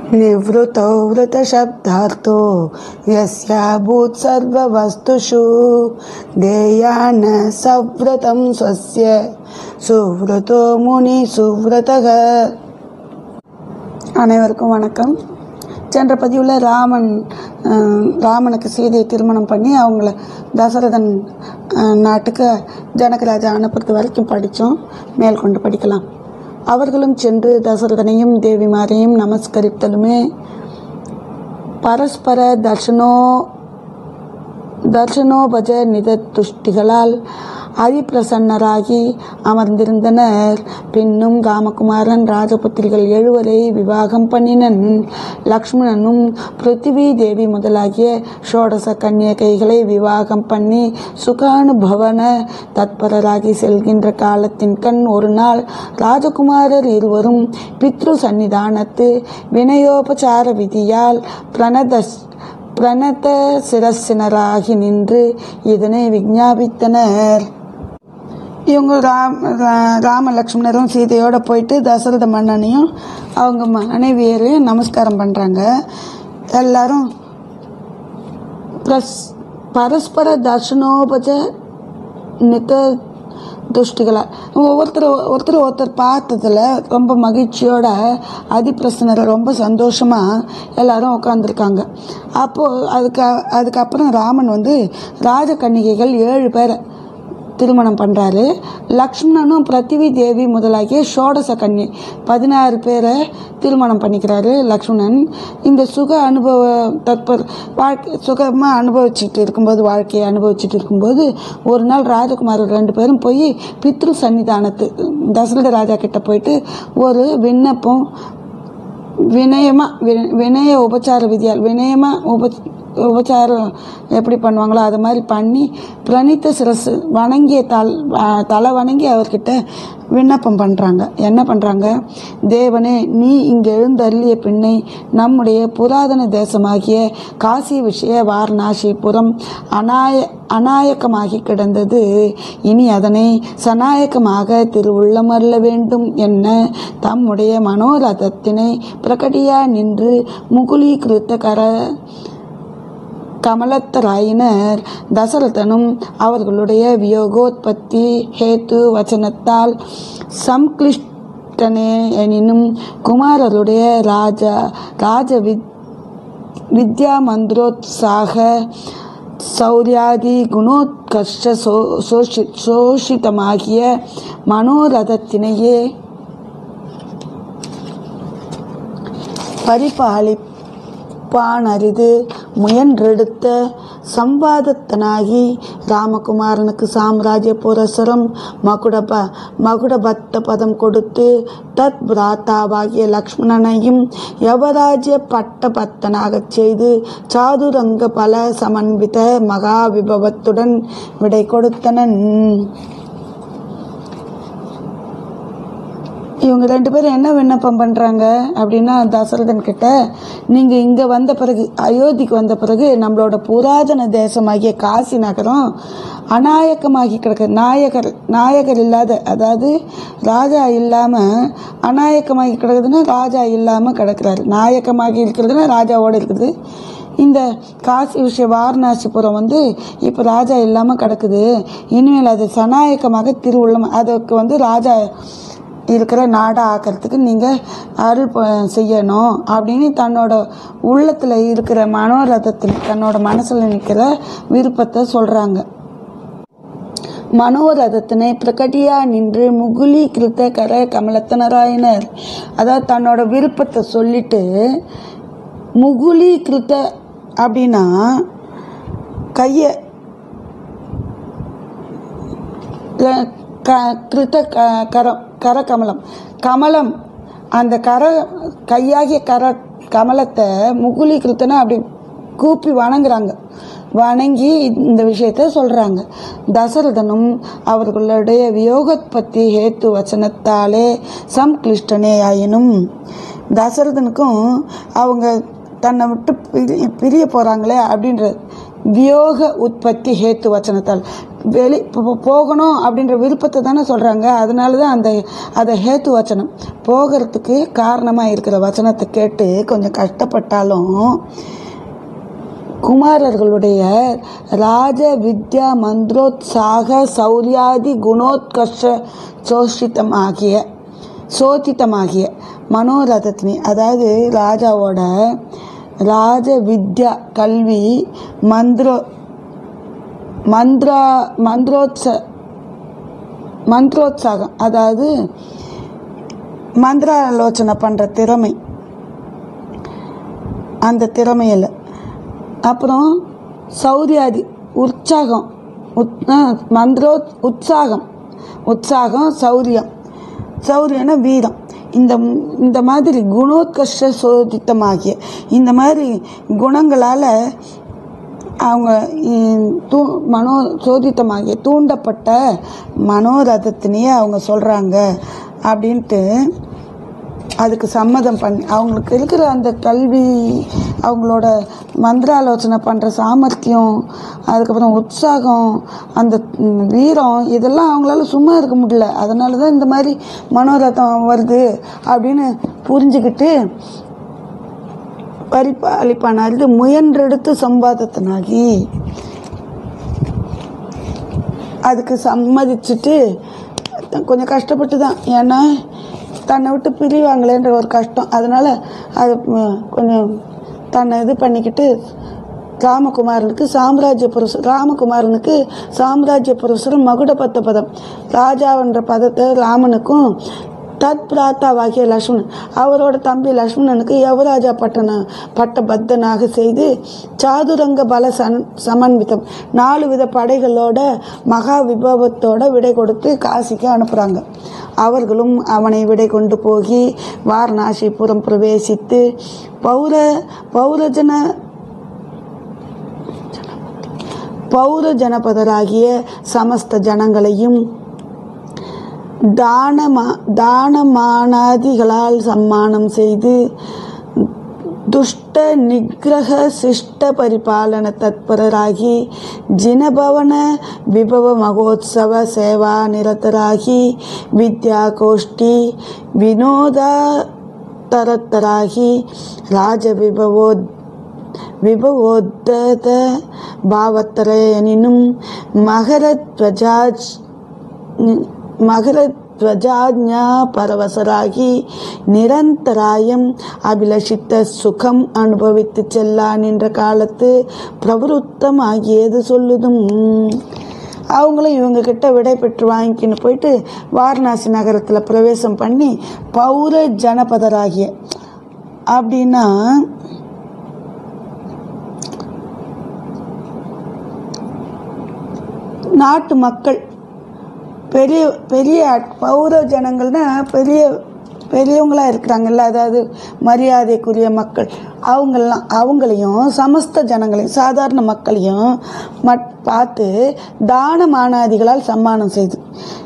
निवृतौ वृतशब्दार्थो यस्याभूत् सर्ववस्तुषु देयान सव्रतं स्वस्य सुव्रतो முனி சுவ்ரதக அனைவருக்கும் வணக்கம் சென்ற பதிவில் ராமன் அஹ், ராமனுக்கு சீதையை திருமணம் பண்ணி அவங்கள தசரதன் அஹ், நாட்டுக்கு ஜனகராஜா அனுப்புறது வரைக்கும் படித்தோம் மேற்கொண்டு படிக்கலாம் அவர்களும் சென்று தசரதனையும் தேவிமாரையும் நமஸ்கரித்தலுமே பரஸ்பர தர்ஷனோ தர்ஷனோபஜ நிதத்துஷ்டிகளால் அதிப்பிரசன்னராகி அமர்ந்திருந்தனர் பின்னும் ராமகுமாரன் ராஜபுத்திரிகள் எழுவரை விவாகம் பண்ணினன் லக்ஷ்மணனும் பிருத்திவி தேவி முதலாகிய ஷோடச கன்னியகைகளை விவாகம் பண்ணி சுகானுபவன தத்பரராகி செல்கின்ற காலத்தின் கண் ஒரு நாள் ராஜகுமாரர் இருவரும் பித்ரு சந்நிதானத்து வினயோபசார விதியால் பிரணதஸ் பிரணத சிரசினராகி நின்று இதனை விஞ்ஞாபித்தனர் இவங்க ராம் ரா- ராம லக்ஷ்மணரும் சீதையோட போயிட்டு தசரத மன்னனையும் அவங்க மனைவியரையும் நமஸ்காரம் பண்ணுறாங்க எல்லாரும் ப்ளஸ் பரஸ்பர தர்ஷனோபஜ நித துஷ்டிகளாக ஒவ்வொருத்தர் ஒருத்தர் ஒருத்தர் பார்த்ததில் ரொம்ப மகிழ்ச்சியோட அதிப்பிரசனரை ரொம்ப சந்தோஷமாக எல்லாரும் உட்காந்துருக்காங்க அப்போது அதுக்கு அதுக்கப்புறம் ராமன் வந்து ராஜகன்னிகைகள் ஏழு பேரை திருமணம் பண்ணுறாரு லக்ஷ்மணனும் பிருத்திவி தேவி முதலாகிய ஷோடச கன்னி பதினாறு பேரை திருமணம் பண்ணிக்கிறாரு லக்ஷ்மணன் இந்த சுக அனுபவ தற்பர் வாழ்க்கை சுகமாக அனுபவிச்சுட்டு இருக்கும்போது வாழ்க்கையை அனுபவிச்சுட்டு இருக்கும்போது ஒரு நாள் ராஜகுமாரர் ரெண்டு பேரும் போய் பித்ரு சன்னிதானத்து தசரத ராஜா கிட்ட போயிட்டு ஒரு விண்ணப்பம் வினயமாக வி- வினய உபச்சார விதியால் வினயமாக உப உபச்சாரம் எப்படி பண்ணுவாங்களோ அது மாதிரி பண்ணி பிரணித்த சிரசு வணங்கிய தல் அஹ் தலை வணங்கி அவர்கிட்ட விண்ணப்பம் பண்ணுறாங்க என்ன பண்ணுறாங்க தேவனே நீ இங்கே எழுந்தருளிய பின்னை நம்முடைய புராதன தேசமாகிய காசி விஷய வாரணாசிபுரம் அநாய அநாயக்கமாகி கிடந்தது இனி அதனை சநாயக்கமாக திருவுள்ளமருள வேண்டும் என்ன தம்முடைய மனோரதத்தினை பிரகடியா நின்று முகுலீகிருத்த கர கமலத்தராயினர் தசரதனும் அவர்களுடைய வியோகோத்பத்தி ஹேத்து வச்சனத்தால் சம்கிளிஷ்டனே எனினும் குமாரருடைய ராஜா ராஜ வித் வித்யா மந்திரோத்சாக சௌரியாதி குணோத்கர்ஷ சோ சோஷி சோஷிதமாகிய மனோரதத்தினையே பரிபாலிப்பானரிது முயன்றெடுத்த சம்பாதத்தனாகி ராமகுமாரனுக்கு சாம்ராஜ்ய புரசரம் மகுடப மகுடபத்த பதம் கொடுத்து தத் பிராத்தாவாகிய லக்ஷ்மணனையும் யவராஜ்ய பட்டபத்தனாகச் செய்து சாதுரங்க பல சமன்வித மகா விபவத்துடன் விடை கொடுத்தனன் இவங்க ரெண்டு பேரும் என்ன விண்ணப்பம் பண்ணுறாங்க அப்படின்னா தசரதன் கிட்ட நீங்கள் இங்கே வந்த பிறகு அயோத்திக்கு வந்த பிறகு நம்மளோட புராதன தேசமாகிய காசி நகரம் அநாயக்கமாகி கிடக்கு நாயகர் நாயகர் இல்லாத அதாவது ராஜா இல்லாமல் அநாயக்கமாகி கிடக்குதுன்னா ராஜா இல்லாமல் கிடக்குறாரு நாயக்கமாகி இருக்கிறதுனா ராஜாவோடு இருக்குது இந்த காசி விஷய வாரணாசிபுரம் வந்து இப்போ ராஜா இல்லாமல் கிடக்குது இனிமேல் அது சநாயக்கமாக திருவுள்ளம் அதுக்கு வந்து ராஜா இருக்கிற நாடை ஆக்கிறதுக்கு நீங்கள் அருள் ப- செய்யணும் அப்படின்னு தன்னோட உள்ளத்தில் இருக்கிற மனோரதத்தில் தன்னோட மனசில் நிற்கிற விருப்பத்தை சொல்கிறாங்க மனோரதத்தினை பிரகடியா நின்று முகுலி கிருத்த கர கமலத்தனராயினர் அதாவது தன்னோட விருப்பத்தை சொல்லிட்டு முகுலி கிருத்த அப்படின்னா கையை க- க- கிருத்த க- கரம் கர கமலம் கமலம் அந்த கர கையாகிய கர கமலத்தை முகுலி கிருத்தனை அப்படி கூப்பி வணங்குறாங்க வணங்கி இந்த விஷயத்த சொல்கிறாங்க தசரதனும் அவர்களுடைய வியோகத்பத்தி ஹேத்து வச்சனத்தாலே சம்கிளிஷ்டனே ஆயினும் தசரதனுக்கும் அவங்க தன்னை விட்டு பிரி பிரிய போகிறாங்களே அப்படின்ற வியோக உற்பத்தி ஹேத்து வச்சனத்தால் வெளி போ- போகணும் அப்படின்ற விருப்பத்தை தானே சொல்கிறாங்க அதனால தான் அந்த அதை ஹேத்து வச்சனம் போகிறதுக்கு காரணமாக இருக்கிற வச்சனத்தை கேட்டு கொஞ்சம் கஷ்டப்பட்டாலும் குமாரர்களுடைய ராஜ வித்யா மந்திரோத்சாக சௌரியாதி குணோத்கர்ஷ சோஷித்தமாகிய சோதித்தமாகிய மனோரதத்தினி அதாவது ராஜாவோட ராஜ வித்யா கல்வி மந்திரோ மந்திரா மந்திரோத்ச மந்திரோத்சாகம் அதாவது மந்திராலோசனை பண்ணுற திறமை அந்த திறமையில் அப்புறம் சௌரியாதி உற்சாகம் உத் ஆ, மந்திரோ உற்சாகம் உற்சாகம் சௌரியம் சௌரியம்னா வீரம் இந்த இந்த மாதிரி குணோத்கர்ஷ சோதித்தமாகிய இந்த மாதிரி குணங்களால் அவங்க இ- தூ மனோ சோதித்தமாகிய தூண்டப்பட்ட மனோரதத்தினையே அவங்க சொல்கிறாங்க அப்படின்ட்டு அதுக்கு சம்மதம் பண்ணி அவங்களுக்கு இருக்கிற அந்த கல்வி அவங்களோட மந்திராலோசனை பண்ணுற சாமர்த்தியம் அதுக்கப்புறம் உற்சாகம் அந்த ம், வீரம் இதெல்லாம் அவங்களால சும்மா இருக்க முடியல அதனால தான் இந்த மாதிரி மனோரதம் வருது அப்படின்னு புரிஞ்சுக்கிட்டு பரிபாலிப்பானார் முயன்றெடுத்து சம்பாதத்தினாகி அதுக்கு சம்மதிச்சுட்டு கொஞ்சம் கஷ்டப்பட்டு தான் ஏன்னா தன்னை விட்டு பிரிவாங்களேன்ற ஒரு கஷ்டம் அதனால் அது ம், கொஞ்சம் தன்னை இது பண்ணிக்கிட்டு ராமகுமாரனுக்கு சாம்ராஜ்ய புருஷர் ராமகுமாரனுக்கு சாம்ராஜ்ய புருஷரும் மகுடபத்த பதம் ராஜாவென்ற பதத்தை ராமனுக்கும் தத் பிராத்தாவாகிய லக்ஷ்மணன் அவரோட தம்பி லக்ஷ்மணனுக்கு யவராஜா பட்டண பட்ட பத்தனாக செய்து சாதுரங்க பல சன் சமன்விதம் நாலு வித படைகளோட மகா விபவத்தோட விடை கொடுத்து காசிக்கு அனுப்புகிறாங்க அவர்களும் அவனை விடை கொண்டு போகி வாரணாசிபுரம் பிரவேசித்து பௌர பௌரஜன பௌர ஜனபதராகிய சமஸ்த ஜனங்களையும் தானமா தானமானாதிகளால் சம்மானம் செய்து துஷ்ட நிகிரக சிஷ்ட பரிபாலன தத்பரராகி ஜினபவன விபவ மகோத்சவ சேவா நிரதராகி வித்யா கோஷ்டி வினோதா தரத்தராகி ராஜ விபவோத் விபவோத்தத பாவத்தரையனினும் மகரத்வஜாஜ் மகரத்வஜாஜ்ஞா பரவசராகி நிரந்தராயம் அபிலஷித்த சுகம் அனுபவித்து செல்லா நின்ற காலத்து பிரவருத்தம் ஆகியது சொல்லுதும் அவங்களும் இவங்க கிட்ட விடை பெற்று வாங்கிக்கின்னு போயிட்டு வாரணாசி நகரத்தில் பிரவேசம் பண்ணி பௌர ஜனபதராகிய அப்படின்னா நாட்டு மக்கள் பெரிய பெரிய ஆட்- பௌர ஜனங்கள்னா பெரிய பெரியவங்களாக இருக்கிறாங்கல்ல அதாவது மரியாதைக்குரிய மக்கள் அவங்கெல்லாம் அவங்களையும் சமஸ்த ஜனங்களையும் சாதாரண மக்களையும் மட் பார்த்து தான மானாதிகளால் சம்மானம் செய்து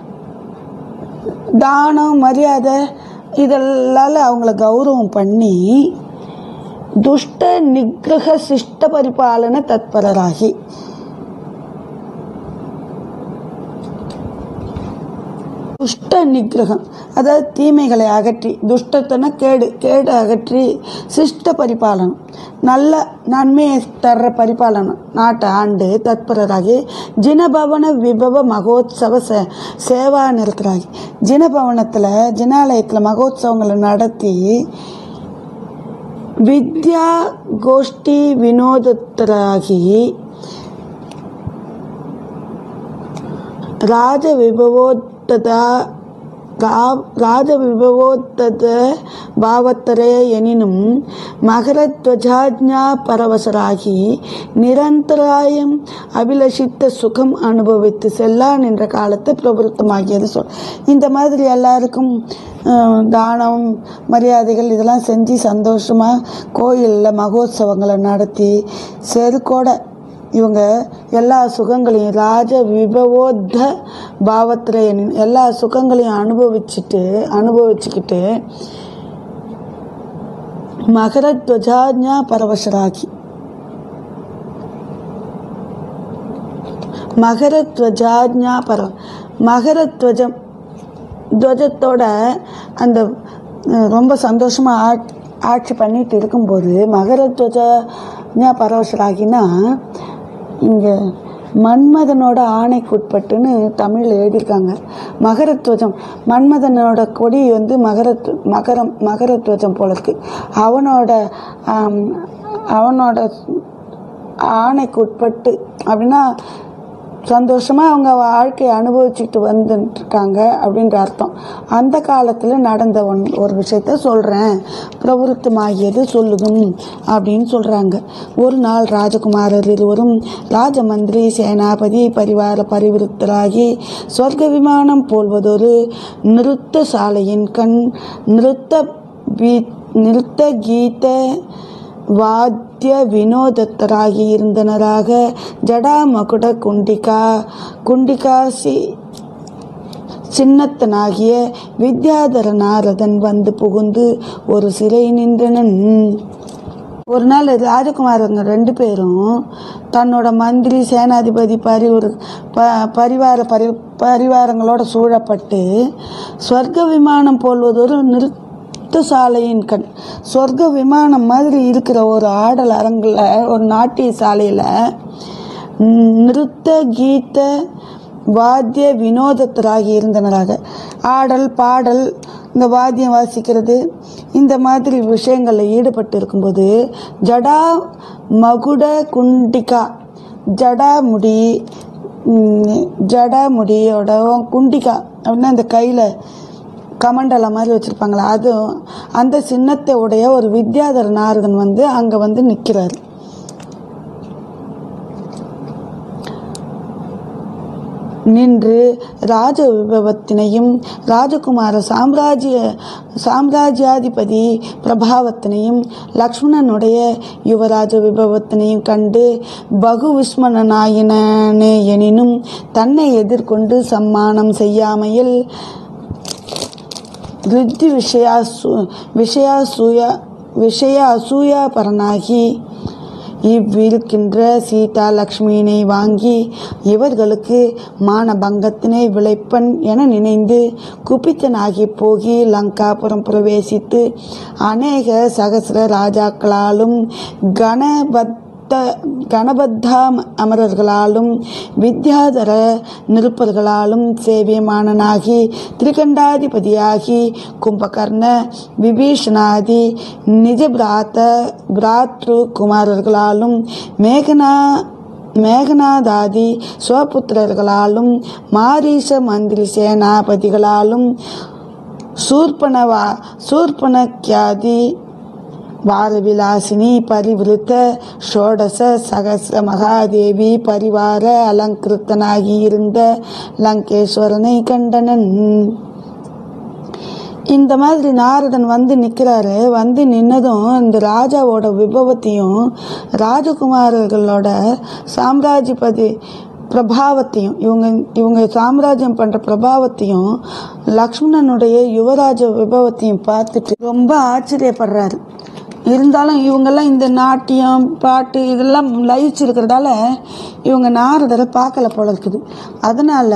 தானம் மரியாதை இதெல்லாம் அவங்கள கௌரவம் பண்ணி துஷ்ட நிகிரக சிஷ்ட பரிபாலன தத்பரராகி துஷ்ட நிகிரகம் அதாவது தீமைகளை அகற்றி துஷ்டத்தனை கேடு கேடு அகற்றி சிஷ்ட பரிபாலனம் நல்ல நன்மையை தர்ற பரிபாலனம் நாட்டை ஆண்டு தத்பரராகி ஜினபவன விபவ மகோத்சவ சே சேவா நிறுத்தராகி ஜினபவனத்தில் ஜினாலயத்தில் மகோத்சவங்களை நடத்தி வித்யா கோஷ்டி வினோதத்தராகி ராஜவிபவோத்ததா ரா- ராஜவிபவோத்தத பாவத்தரே எனினும் மகரத்வஜாஜ்ஞா பரவசராகி நிரந்தராயம் அபிலஷித்த சுகம் அனுபவித்து செல்லா நின்ற காலத்து பிரபுத்தமாகியது சொல் இந்த மாதிரி எல்லாருக்கும் அஹ், தானம் மரியாதைகள் இதெல்லாம் செஞ்சு சந்தோஷமாக கோயிலில் மகோத்சவங்களை நடத்தி செருக்கோட இவங்க எல்லா சுகங்களையும் ராஜ விபவோத்த பாவத்தில் எல்லா சுகங்களையும் அனுபவிச்சுட்டு அனுபவிச்சுக்கிட்டு மகரத்வஜாஜ்ஞா பரவசராகி மகரத்வஜாஜ்ஞா பரம் மகரத்வஜம் துவஜத்தோட அந்த அஹ், ரொம்ப சந்தோஷமாக ஆட் ஆட்சி பண்ணிட்டு இருக்கும்போது மகரத்வஜா பரவசராகினா இங்கே மன்மதனோட ஆணைக்குட்பட்டுன்னு தமிழில் எழுதியிருக்காங்க மகரத்வஜம் மன்மதனோட கொடி வந்து மகரத் மகரம் மகரத்வஜம் போல இருக்கு அவனோட ஆம், அவனோட ஆணைக்கு உட்பட்டு அப்படின்னா சந்தோஷமாக அவங்க வாழ்க்கையை அனுபவிச்சுட்டு வந்துட்டுருக்காங்க அப்படின்ற அர்த்தம் அந்த காலத்தில் நடந்த ஒன் ஒரு விஷயத்த சொல்கிறேன் பிரவருத்தமாகியது சொல்லுதும் அப்படின்னு சொல்கிறாங்க ஒரு நாள் ராஜகுமாரர் இருவரும் ராஜமந்திரி சேனாபதி பரிவார பரிவிருத்தராகி சொர்க்க விமானம் போல்வதொரு நிறுத்த சாலையின் கண் நிறுத்த பீ நிறுத்த கீத வாத்திய வினோதத்தராகி இருந்தனராக ஜடா மகுட குண்டிகா குண்டிகாசி சின்னத்தனாகிய வித்யாதர நாரதன் வந்து புகுந்து ஒரு சிறை நின்றனன் ஒரு நாள் ராஜகுமாரங்க ரெண்டு பேரும் தன்னோட மந்திரி சேனாதிபதி பரிவர் ப பரிவார பரி பரிவாரங்களோட சூழப்பட்டு சொர்க்க விமானம் போல்வதொரு நிறுத்த சாலையின் கண் சொர்க்க விமானம் மாதிரி இருக்கிற ஒரு ஆடல் அரங்கில் ஒரு நாட்டிய சாலையில் நிறுத்த கீத வாத்திய வினோதத்தராகி இருந்தனராக ஆடல் பாடல் இந்த வாத்தியம் வாசிக்கிறது இந்த மாதிரி விஷயங்களில் ஈடுபட்டு இருக்கும்போது ஜடா மகுட குண்டிகா ஜடா முடி ம், ஜடா முடியோட குண்டிகா அப்படின்னா இந்த கையில் கமண்டலம் மாதிரி வச்சுருப்பாங்களா அதுவும் அந்த சின்னத்தை உடைய ஒரு வித்யாதர நாரதன் வந்து அங்கே வந்து நிற்கிறாரு நின்று ராஜ விபவத்தினையும் ராஜகுமார சாம்ராஜ்ய சாம்ராஜ்யாதிபதி பிரபாவத்தினையும் லக்ஷ்மணனுடைய யுவராஜ விபவத்தினையும் கண்டு பகு விஸ்மணனாயினே எனினும் தன்னை எதிர்கொண்டு சம்மானம் செய்யாமையில் ரித்தி விஷயாசு விஷயாசூய விஷய அசூயா பரனாகி இவ்விருக்கின்ற சீதா லக்ஷ்மியினை வாங்கி இவர்களுக்கு மானபங்கத்தினை விளைப்பன் என நினைந்து குபித்தனாகி போகி லங்காபுரம் பிரவேசித்து அநேக சகசிர ராஜாக்களாலும் கணபத் கணபத்தா அமரர்களாலும் வித்யாதர நிருப்பர்களாலும் சேவியமானனாகி திரிகண்டாதிபதியாகி கும்பகர்ண விபீஷணாதி நிஜ பிராத்த பிராத்ரு குமாரர்களாலும் மேகனா மேகநாதாதி சுவபுத்திரர்களாலும் மாரீச மந்திரி சேனாபதிகளாலும் சூர்பனவா சூர்பனக்கியாதி வாரவிலாசினி பரிவிருத்த ஷோடச சகச மகாதேவி பரிவார அலங்கிருத்தனாகி இருந்த லங்கேஸ்வரனை கண்டனன் இந்த மாதிரி நாரதன் வந்து நிற்கிறாரு வந்து நின்னதும் இந்த ராஜாவோட விபவத்தையும் ராஜகுமாரர்களோட சாம்ராஜ்யபதி பிரபாவத்தையும் இவங்க இவங்க சாம்ராஜ்யம் பண்ணுற பிரபாவத்தையும் லக்ஷ்மணனுடைய யுவராஜ விபவத்தையும் பார்த்துட்டு ரொம்ப ஆச்சரியப்படுறாரு இருந்தாலும் இவங்கெல்லாம் இந்த நாட்டியம் பாட்டு இதெல்லாம் லயிச்சிருக்கிறதால இவங்க நாரதரை பார்க்கல போல இருக்குது அதனால்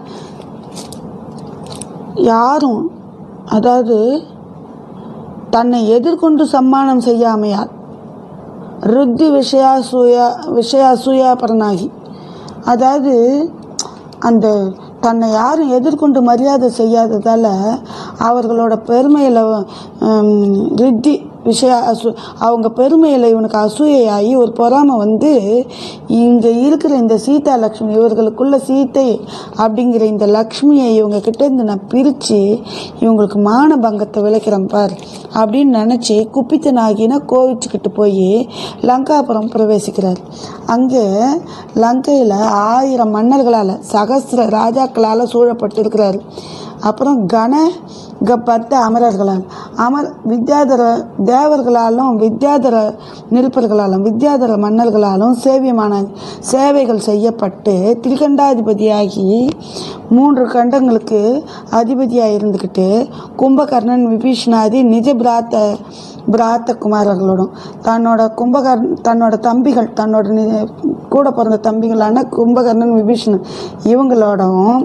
யாரும் அதாவது தன்னை எதிர்கொண்டு சம்மானம் செய்யாமையால் ருத்தி விஷயாசூயா விஷயாசூயா பரனாகி அதாவது அந்த தன்னை யாரும் எதிர்கொண்டு மரியாதை செய்யாததால் அவர்களோட பெருமையில் ரித்தி விஷய அசு அவங்க பெருமையில் இவனுக்கு அசூயையாகி ஒரு பொறாமை வந்து இங்கே இருக்கிற இந்த சீதா லக்ஷ்மி இவர்களுக்குள்ள சீத்தை அப்படிங்கிற இந்த லக்ஷ்மியை இவங்க கிட்டேருந்து நான் பிரித்து இவங்களுக்கு மான பங்கத்தை விளைக்கிறேன் பார் அப்படின்னு நினச்சி குப்பித்தனாகின கோவிச்சுக்கிட்டு போய் லங்காபுரம் பிரவேசிக்கிறார் அங்கே லங்கையில் ஆயிரம் மன்னர்களால் சகசிர ராஜாக்களால் சூழப்பட்டிருக்கிறார் அப்புறம் கண பத்த அமரர்களால் அமர் வித்யாதர தேவர்களாலும் வித்யாதர நிருப்பர்களாலும் வித்யாதர மன்னர்களாலும் சேவியமான சேவைகள் செய்யப்பட்டு திரிகண்டாதிபதியாகி மூன்று கண்டங்களுக்கு அதிபதியாக இருந்துக்கிட்டு கும்பகர்ணன் விபீஷ்ணாதி நிஜ பிராத்த பிராத்த குமாரர்களோடும் தன்னோட கும்பகர்ண தன்னோட தம்பிகள் தன்னோட நி- கூட பிறந்த தம்பிகளான கும்பகர்ணன் விபீஷணன் இவங்களோடவும்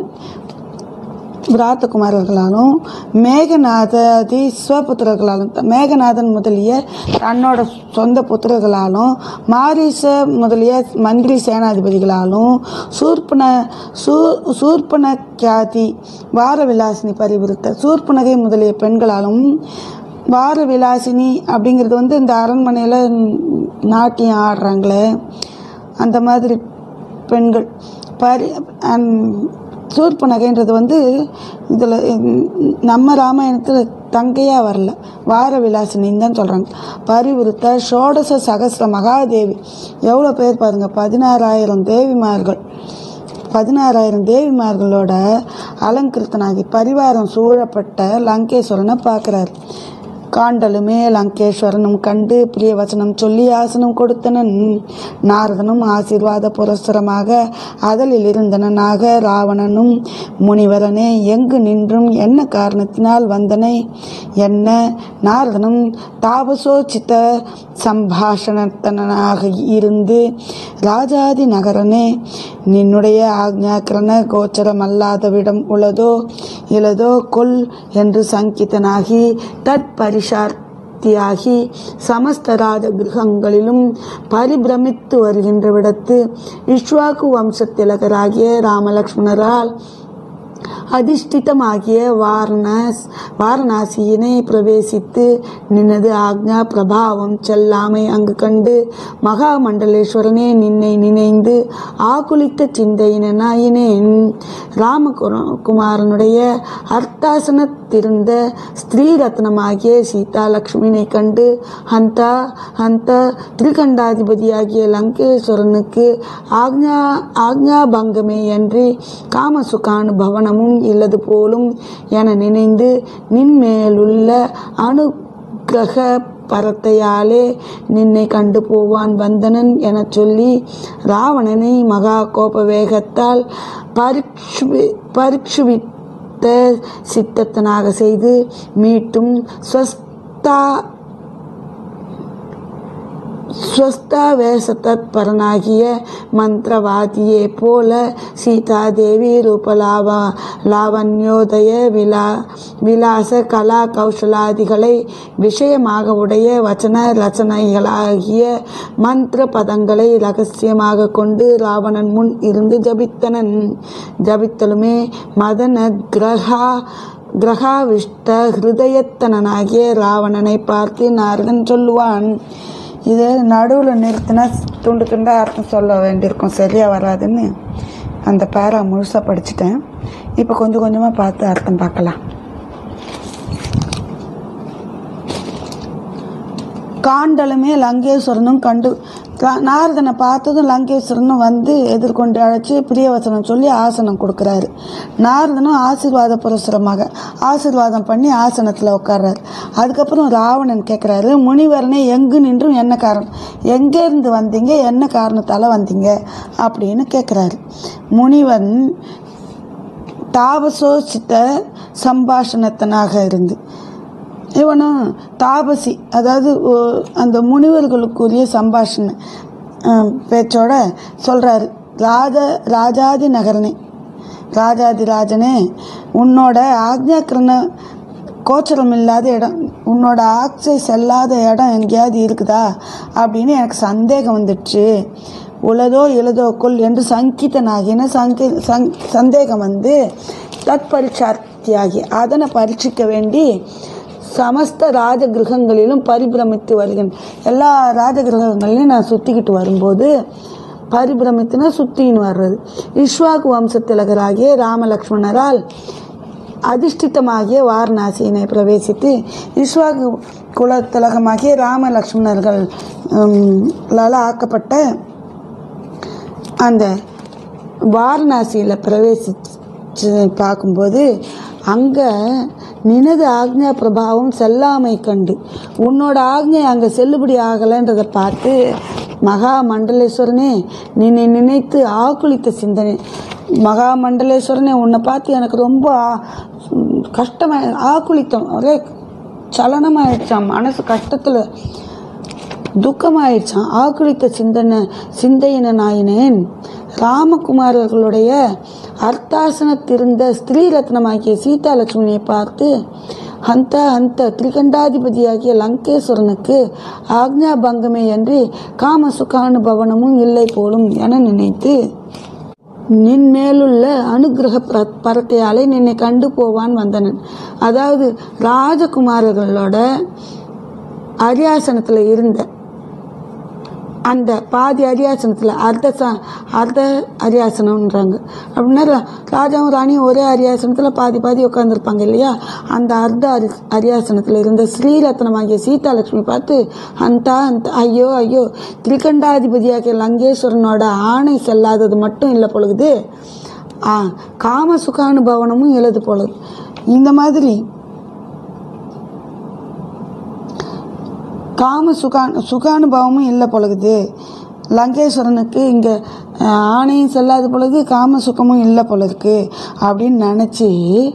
பிராத்தகுமாரர்களாலும் மேகநாதாதி ஸ்வபுத்திரர்களாலும் த- மேகநாதன் முதலிய தன்னோட சொந்த புத்திரர்களாலும் மாரீச முதலிய மந்திரி சேனாதிபதிகளாலும் சூர்பன சூ சூர்பன கியாதி வாரவிலாசினி பரிவிருத்த சூர்பனகை முதலிய பெண்களாலும் வாரவிலாசினி அப்படிங்கிறது வந்து இந்த அரண்மனையில் நாட்டியம் ஆடுறாங்களே அந்த மாதிரி பெண்கள் பரி அந் சூர்பனகைன்றது வந்து இதில் நம்ம ராமாயணத்தில் தங்கையாக வரல வார விலாசினின்னு தான் சொல்கிறாங்க பரிவிருத்த ஷோடச சகசிர மகாதேவி எவ்வளோ பேர் பாருங்க பதினாறாயிரம் தேவிமார்கள் பதினாறாயிரம் தேவிமார்களோட அலங்கிருத்தனாகி பரிவாரம் சூழப்பட்ட லங்கேஸ்வரனை பார்க்குறாரு காண்டலுமே லங்கேஸ்வரனும் கண்டு பிரிய வசனம் சொல்லி ஆசனம் கொடுத்தனன் நாரதனும் ஆசீர்வாத புரஸ்தரமாக அதலில் இருந்தனனாக ராவணனும் முனிவரனே எங்கு நின்றும் என்ன காரணத்தினால் வந்தனை என்ன நாரதனும் தாபசோச்சித்த சம்பாஷணத்தனாக இருந்து ராஜாதி நகரனே நின்னுடைய ஆக்ஞாக்கிரண கோச்சரமல்லாதவிடம் உள்ளதோ இலதோ கொல் என்று சங்கித்தனாகி தற்பரிசார்த்தியாகி சமஸ்த ராஜ கிரகங்களிலும் பரிபிரமித்து வருகின்ற விடத்து இஷ்வாக்கு வம்சத்திலகராகிய ராமலக்ஷ்மணரால் அதிஷ்டிதமாகிய வாரணாஸ் வாரணாசியினை பிரவேசித்து நினது ஆக்ஞா பிரபாவம் செல்லாமை அங்கு கண்டு மகாமண்டலேஸ்வரனே நின்னை நினைந்து ஆகுலித்த சிந்தையினாயினேன் ராமகுமாரனுடைய அர்த்தாசனத்திருந்த ஸ்திரீ ரத்னமாகிய சீதா லக்ஷ்மினை கண்டு ஹந்தா ஹந்த திரிகண்டாதிபதியாகிய லங்கேஸ்வரனுக்கு ஆக்ஞா ஆக்ஞாபங்கமே அன்றி காமசுகானுபவனமும் இல்லது போலும் என நினைந்து நின்மேலுள்ள அனுக்கிரக பரத்தையாலே நின்னை கண்டு போவான் வந்தனன் எனச் சொல்லி ராவணனை மகா கோப வேகத்தால் பரிக்ஷுவி பரிக்ஷுவித்த சித்தத்தனாக செய்து மீட்டும் ஸ்வஸ்தா ஸ்வஸ்தாவேசத்தற்பரனாகிய மந்திரவாதியே போல சீதாதேவி ரூபலாவ லாவண்யோதய விலா விலாச கலா கௌசலாதிகளை விஷயமாக உடைய வச்சன ரச்சனைகளாகிய மந்திர பதங்களை ரகசியமாக கொண்டு ராவணன் முன் இருந்து ஜபித்தனன் ஜபித்தலுமே மதன கிரகா கிரகாவிஷ்ட ஹிருதயத்தனனாகிய ராவணனை பார்த்து நாரதன் சொல்லுவான் இது நடுவில் நிறுத்தினா துண்டு துண்டாக அர்த்தம் சொல்ல வேண்டியிருக்கும் சரியாக வராதுன்னு அந்த பேரா முழுசாக படிச்சிட்டேன் இப்போ கொஞ்சம் கொஞ்சமாக பார்த்து அர்த்தம் பார்க்கலாம் காண்டலுமே லங்கேஸ்வரனும் கண்டு கா- நாரதனை பார்த்ததும் லங்கேஸ்வரனும் வந்து எதிர்கொண்டு அழைச்சி பிரியவசனம் சொல்லி ஆசனம் கொடுக்குறாரு நாரதனும் ஆசீர்வாத புரஸ்தரமாக ஆசீர்வாதம் பண்ணி ஆசனத்தில் உட்கார்றாரு அதுக்கப்புறம் ராவணன் கேட்குறாரு முனிவரனே எங்கு நின்றும் என்ன காரணம் எங்கேருந்து வந்தீங்க என்ன காரணத்தால் வந்தீங்க அப்படின்னு கேட்குறாரு முனிவன் தாபசோசித்த சம்பாஷணத்தனாக இருந்து இவனும் தாபசி அதாவது ஒ- அந்த முனிவர்களுக்குரிய சம்பாஷணை அஹ், பேச்சோட சொல்கிறாரு ராஜ ராஜாதி நகரனே ராஜாதி ராஜனே உன்னோட ஆக்ஞாக்கிரண கோச்சரம் இல்லாத இடம் உன்னோட ஆக்சை செல்லாத இடம் எங்கேயாவது இருக்குதா அப்படின்னு எனக்கு சந்தேகம் வந்துடுச்சு உளதோ இளதோ கொல் என்று சங்கித்தனாகின சங்கி சங் சந்தேகம் வந்து தற்பரிச்சார்த்தியாகி அதனை பரீட்சிக்க வேண்டி சமஸ்த ராஜகிரகங்களிலும் பரிபிரமித்து வருகிறேன் எல்லா ராஜகிரகங்களையும் நான் சுற்றிக்கிட்டு வரும்போது பரிபிரமித்துனா சுத்தின்னு வர்றது இஷ்வாக்கு வம்சத்திலகராகிய ராமலக்ஷ்மணரால் அதிஷ்டிதமாகிய வாரணாசியினை பிரவேசித்து இஸ்வாகு குலத்திலகமாகிய ராம லக்ஷ்மணர்கள் உம், லால ஆக்கப்பட்ட அந்த வாரணாசியில் பிரவேசிச்சு பார்க்கும்போது அங்கே நினது ஆக்ஞா பிரபாவம் செல்லாமை கண்டு உன்னோட ஆக்ஞை அங்கே செல்லுபடி ஆகலைன்றதை பார்த்து மகா மண்டலேஸ்வரனே நின்னை நினைத்து ஆக்குளித்த சிந்தனை மகா மண்டலேஸ்வரனே உன்னை பார்த்து எனக்கு ரொம்ப ஆ- கஷ்டமா ஆக்குளித்தம் ஒரே சலனமாயிடுச்சான் மனசு கஷ்டத்தில் துக்கமாயிடுச்சான் ஆக்குளித்த சிந்தனை சிந்தையின நாயினேன் ராமகுமாரர்களுடைய அர்த்தாசனத்திருந்த ஸ்திரீ ரத்னமாகிய சீதா லட்சுமியை பார்த்து அந்த அந்த திரிகண்டாதிபதியாகிய லங்கேஸ்வரனுக்கு ஆக்ஞா பங்கமே அன்றி காம சுகானுபவனமும் இல்லை போலும் என நினைத்து நின் மேலுள்ள அனுகிரக பிர- பரத்தையாலே நின்னை கண்டு போவான் வந்தனன் அதாவது ராஜகுமாரர்களோட அரியாசனத்தில் இருந்த அந்த பாதி அரியாசனத்தில் அர்த்த ச- அர்த்த அரியாசனம்ன்றாங்க அப்படின்னா ரா- ராஜாவும் ராணியும் ஒரே அரியாசனத்தில் பாதி பாதி உட்காந்துருப்பாங்க இல்லையா அந்த அர்த்த அரி அரியாசனத்தில் இருந்த ஸ்ரீரத்னமாகிய சீதாலட்சுமி பார்த்து அந்த அந்த ஐயோ ஐயோ திரிகண்டாதிபதியாகிய லங்கேஸ்வரனோட ஆணை செல்லாதது மட்டும் இல்லை பொழுது ஆ, காம சுகானுபவனமும் எழுது பொழுது இந்த மாதிரி காம சுகா சுகானுபவமும் இல்லை பொழுது லங்கேஸ்வரனுக்கு இங்கே ஆணையும் செல்லாத பொழுது காம சுகமும் இல்லை பொழுதுக்கு அப்படின்னு நினச்சி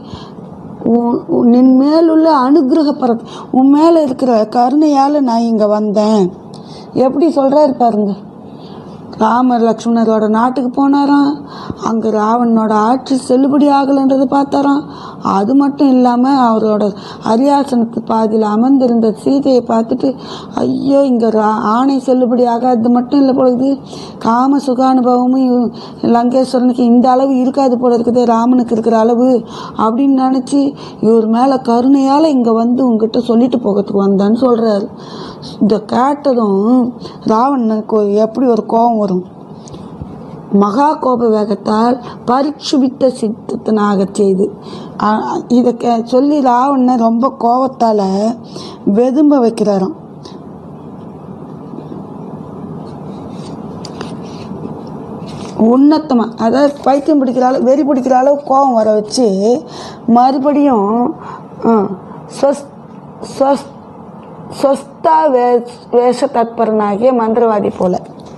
நின் மேலுள்ள அனுகிரக பர உன் மேலே இருக்கிற கருணையால் நான் இங்கே வந்தேன் எப்படி சொல்கிறாரு பாருங்க ராமர் லக்ஷ்மணரோட நாட்டுக்கு போனாராம் அங்கே ராவணனோட ஆட்சி செல்லுபடி ஆகலைன்றதை பார்த்தாராம் அது மட்டும் இல்லாமல் அவரோட அரியாசனத்து பாதியில் அமர்ந்திருந்த சீதையை பார்த்துட்டு ஐயோ இங்கே ரா ஆணை செல்லுபடி ஆகாதது மட்டும் இல்லை பொழுது காம சுகானுபவமும் இவ- லங்கேஸ்வரனுக்கு இந்த அளவு இருக்காது போல இருக்குது ராமனுக்கு இருக்கிற அளவு அப்படின்னு நினச்சி இவர் மேலே கருணையால் இங்கே வந்து உங்ககிட்ட சொல்லிட்டு போகிறதுக்கு வந்தேன்னு சொல்கிறாரு இதை கேட்டதும் ராவணனுக்கு ஒரு- எப்படி ஒரு கோபம் வரும் மகா கோப வேகத்தால் பரிட்சுபித்த சித்தனாகச் செய்து அ- இதை கே சொல்லி ராவணனை ரொம்ப கோபத்தால் வெதும்ப வைக்கிறாராம் உன்னத்தமாக அதாவது பைத்தியம் பிடிக்கிற அளவு வெறி பிடிக்கிற அளவு கோபம் வர வச்சு மறுபடியும் ஆ, ஸ்வஸ்- ஸ்வஸ்- ஸ்வஸ்தா வே வேஷ தத்பரனாகிய மந்திரவாதி போல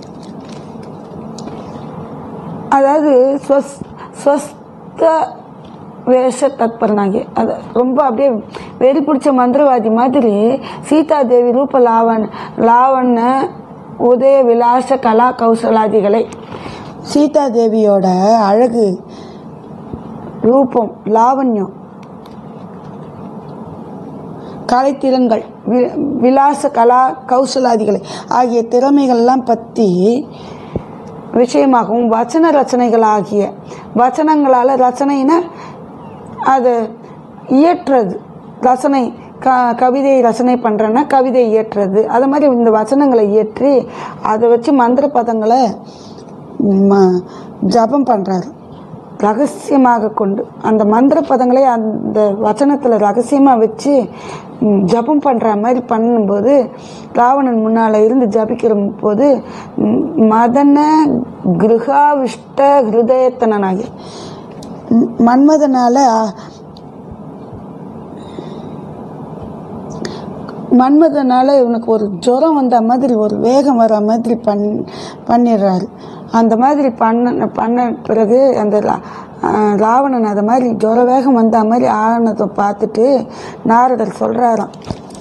அதாவது ஸ்வஸ் ஸ்வஸ்த வேஷ தத்பரனாகி அது ரொம்ப அப்படியே வெறி பிடிச்ச மந்திரவாதி மாதிரி சீதா தேவி ரூப லாவண் லாவண்ண உதய விலாச கலா கௌசலாதிகளை சீதா தேவியோட அழகு ரூபம் லாவண்யம் கலைத்திறன்கள் வி- விலாச கலா கௌசலாதிகளை ஆகிய திறமைகள்லாம் பற்றி விஷயமாகவும் வச்சன ரச்சனைகளாகிய வச்சனங்களால் ரச்சனைனா அது இயற்றுறது ரசனை க கவிதையை ரசனை பண்ணுறேன்னா கவிதை இயற்றுறது அது மாதிரி இந்த வசனங்களை இயற்றி அதை வச்சு மந்திர பதங்களை ம ஜபம் பண்ணுறாரு ரகசியமாக கொண்டு அந்த மந்திர பதங்களை அந்த வச்சனத்தில் ரகசியமாக வச்சு ம், ஜபம் பண்ணுற மாதிரி பண்ணும்போது ராவணன் முன்னால் இருந்து ஜபிக்கிற போது ம், மதன கிருஹாவிஷ்ட ஹிருதயத்தனாகி மன்மதனால மன்மதனால இவனுக்கு ஒரு ஜுரம் வந்த மாதிரி ஒரு வேகம் வர மாதிரி பண் பண்ணிடுறாரு அந்த மாதிரி பண்ண பண்ண பிறகு அந்த ரா- ஆஹ் ராவணன் அது மாதிரி ஜுர வேகம் வந்த மாதிரி ஆனதை பார்த்துட்டு நாரதர் சொல்கிறாராம்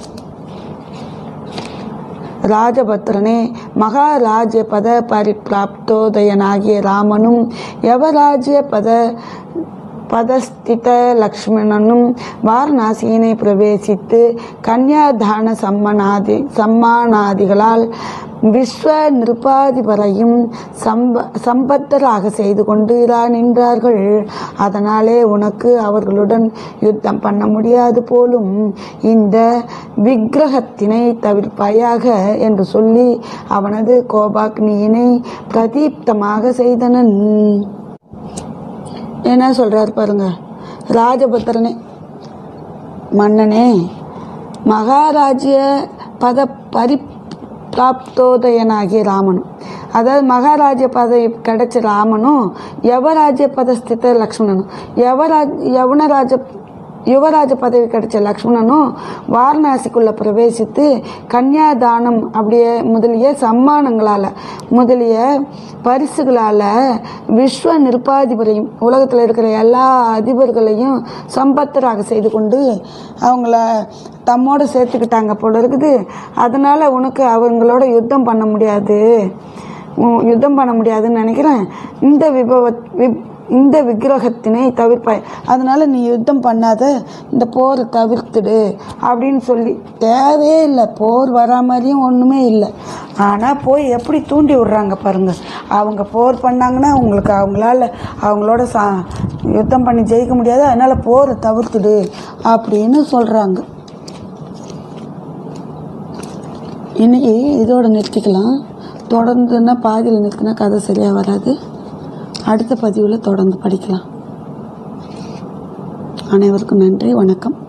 ராஜபத்ரனே மகாராஜ்ய பத பரிப்பிராப்தோதயனாகிய ராமனும் யவராஜ்ய பத பதஸ்தித லக்ஷ்மணனும் வாரணாசியினை பிரவேசித்து கன்யாதான சம்மனாதி சம்மானாதிகளால் விஸ்வ நிருபாதிபரையும் சம்ப சம்பத்தராக செய்து கொண்டு இரா நின்றார்கள் அதனாலே உனக்கு அவர்களுடன் யுத்தம் பண்ண முடியாது போலும் இந்த விக்கிரகத்தினை தவிர்ப்பாயாக என்று சொல்லி அவனது கோபாக்னியினை பிரதீப்தமாக செய்தனன் என்ன சொல்றாரு பாருங்க ராஜபத்திரனே மன்னனே மகாராஜ்ய பத பரிப்பிராப்தோதயனாகிய ராமனும் அதாவது மகாராஜ்ய பதவி கிடைச்ச ராமனும் யவராஜ்ய பதஸ்தித லக்ஷ்மணனும் யவராஜ் யவனராஜ யுவராஜ பதவி கிடைச்ச லக்ஷ்மணனும் வாரணாசிக்குள்ள பிரவேசித்து கன்னியாதானம் அப்படியே முதலிய சம்மானங்களால் முதலிய பரிசுகளால் விஸ்வ நிருப்பாதிபரையும் உலகத்தில் இருக்கிற எல்லா அதிபர்களையும் சம்பத்தராக செய்து கொண்டு அவங்கள தம்மோடு சேர்த்துக்கிட்டாங்க போல இருக்குது அதனால் உனக்கு அவங்களோட யுத்தம் பண்ண முடியாது உம், யுத்தம் பண்ண முடியாதுன்னு நினைக்கிறேன் இந்த விபவ விப் இந்த விக்கிரகத்தினை தவிர்ப்பாய் அதனால நீ யுத்தம் பண்ணாத இந்த போரை தவிர்த்துடு அப்படின்னு சொல்லி தேவையே இல்லை போர் வரா மாதிரியும் ஒன்றுமே இல்லை ஆனால் போய் எப்படி தூண்டி விடுறாங்க பாருங்க அவங்க போர் பண்ணாங்கன்னா உங்களுக்கு அவங்களால அவங்களோட சா யுத்தம் பண்ணி ஜெயிக்க முடியாது அதனால போரை தவிர்த்துடு அப்படின்னு சொல்கிறாங்க இன்னைக்கு இதோட நிறுத்திக்கலாம் தொடர்ந்துன்னா பாதியில் நிறுத்தினா கதை சரியாக வராது அடுத்த பதிவில் தொடர்ந்து படிக்கலாம் அனைவருக்கும் நன்றி வணக்கம்